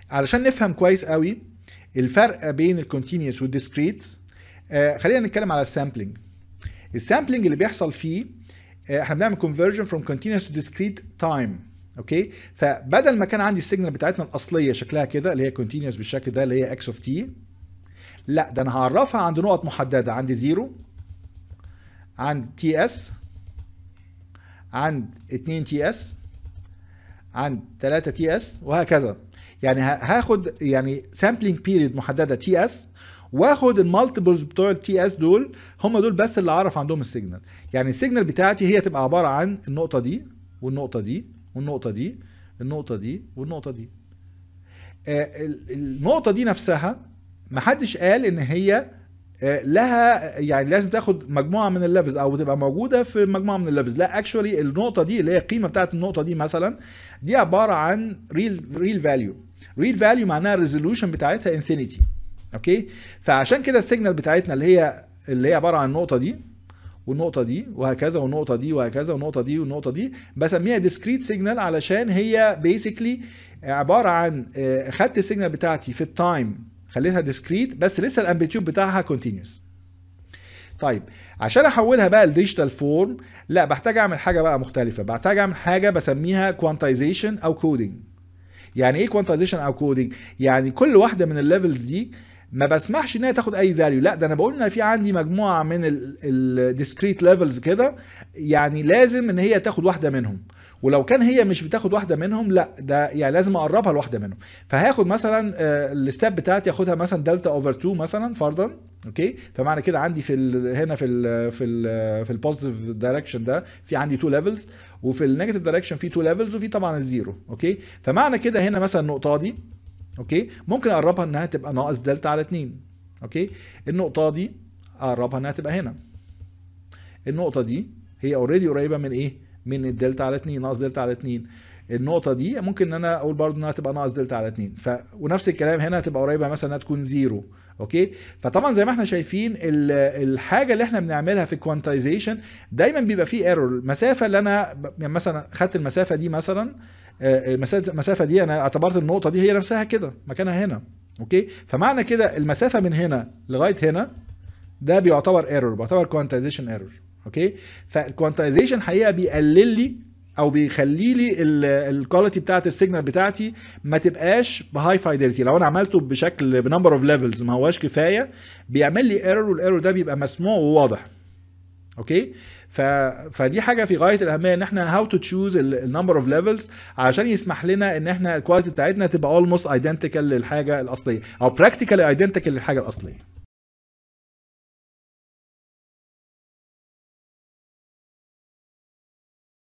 علشان نفهم كويس قوي الفرق بين الكونتينوس والديسكريت آه خلينا نتكلم على السامبلنج السامبلنج اللي بيحصل فيه آه احنا بنعمل conversion from continuous to discrete time اوكي فبدل ما كان عندي السيجنال بتاعتنا الاصليه شكلها كده اللي هي continuous بالشكل ده اللي هي اكس اوف تي لا ده انا هعرفها عند نقط محدده عندي زيرو عند تي اس عند 2 تي اس عند 3 تي اس وهكذا يعني هاخد يعني سامبلينج بيريد محدده تي اس واخد المالتيبلز بتوع التي اس دول هم دول بس اللي اعرف عندهم السيجنال يعني السيجنال بتاعتي هي تبقى عباره عن النقطه دي والنقطه دي والنقطه دي النقطه دي والنقطه دي آه النقطه دي نفسها محدش قال ان هي لها يعني لازم تاخد مجموعه من الليفلز او تبقى موجوده في مجموعه من الليفلز لا اكشولي النقطه دي اللي هي القيمه بتاعت النقطه دي مثلا دي عباره عن ريل ريل فاليو ريل فاليو معناها الريزولوشن بتاعتها انفينيتي اوكي فعشان كده السيجنال بتاعتنا اللي هي اللي هي عباره عن النقطه دي والنقطه دي وهكذا والنقطه دي وهكذا والنقطه دي والنقطه دي بسميها ديسكريت سيجنال علشان هي بيسكلي عباره عن خدت السيجنال بتاعتي في التايم خليتها ديسكريت بس لسه الامبليتيود بتاعها كونتينوس طيب عشان احولها بقى لديجيتال فورم لا بحتاج اعمل حاجه بقى مختلفه بحتاج اعمل حاجه بسميها كوانتايزيشن او كودينج يعني ايه كوانتايزيشن او كودينج يعني كل واحده من الليفلز دي ما بسمحش ان هي تاخد اي فاليو لا ده انا بقول ان في عندي مجموعه من الديسكريت ليفلز كده يعني لازم ان هي تاخد واحده منهم ولو كان هي مش بتاخد واحده منهم لا ده يعني لازم اقربها لواحده منهم فهاخد مثلا الستاب بتاعتي اخدها مثلا دلتا اوفر 2 مثلا فرضا اوكي فمعنى كده عندي في ال هنا في ال في ال في البوزيتيف دايركشن ده في عندي تو ليفلز وفي النيجاتيف دايركشن في تو ليفلز وفي طبعا الزيرو اوكي فمعنى كده هنا مثلا النقطه دي اوكي ممكن اقربها انها تبقى ناقص دلتا على 2 اوكي النقطه دي اقربها انها تبقى هنا النقطه دي هي اوريدي قريبه من ايه من الدلتا على 2 ناقص دلتا على 2 النقطه دي ممكن ان انا اقول برضو انها تبقى ناقص دلتا على 2 ف ونفس الكلام هنا هتبقى قريبه مثلا انها تكون زيرو اوكي فطبعا زي ما احنا شايفين الحاجه اللي احنا بنعملها في الكوانتايزيشن دايما بيبقى فيه ايرور المسافه اللي انا يعني مثلا خدت المسافه دي مثلا المسافه دي انا اعتبرت النقطه دي هي نفسها كده مكانها هنا اوكي فمعنى كده المسافه من هنا لغايه هنا ده بيعتبر ايرور بيعتبر كوانتايزيشن ايرور اوكي فالكوانتايزيشن حقيقه بيقلل لي او بيخلي لي الكواليتي بتاعت السيجنال بتاعتي ما تبقاش بهاي فايدلتي لو انا عملته بشكل بنمبر اوف ليفلز ما هواش كفايه بيعمل لي ايرور والايرور ده بيبقى مسموع وواضح اوكي ف... فدي حاجه في غايه الاهميه ان احنا هاو تو تشوز النمبر اوف ليفلز عشان يسمح لنا ان احنا الكواليتي بتاعتنا تبقى اولموست ايدنتيكال للحاجه الاصليه او براكتيكالي ايدنتيكال للحاجه الاصليه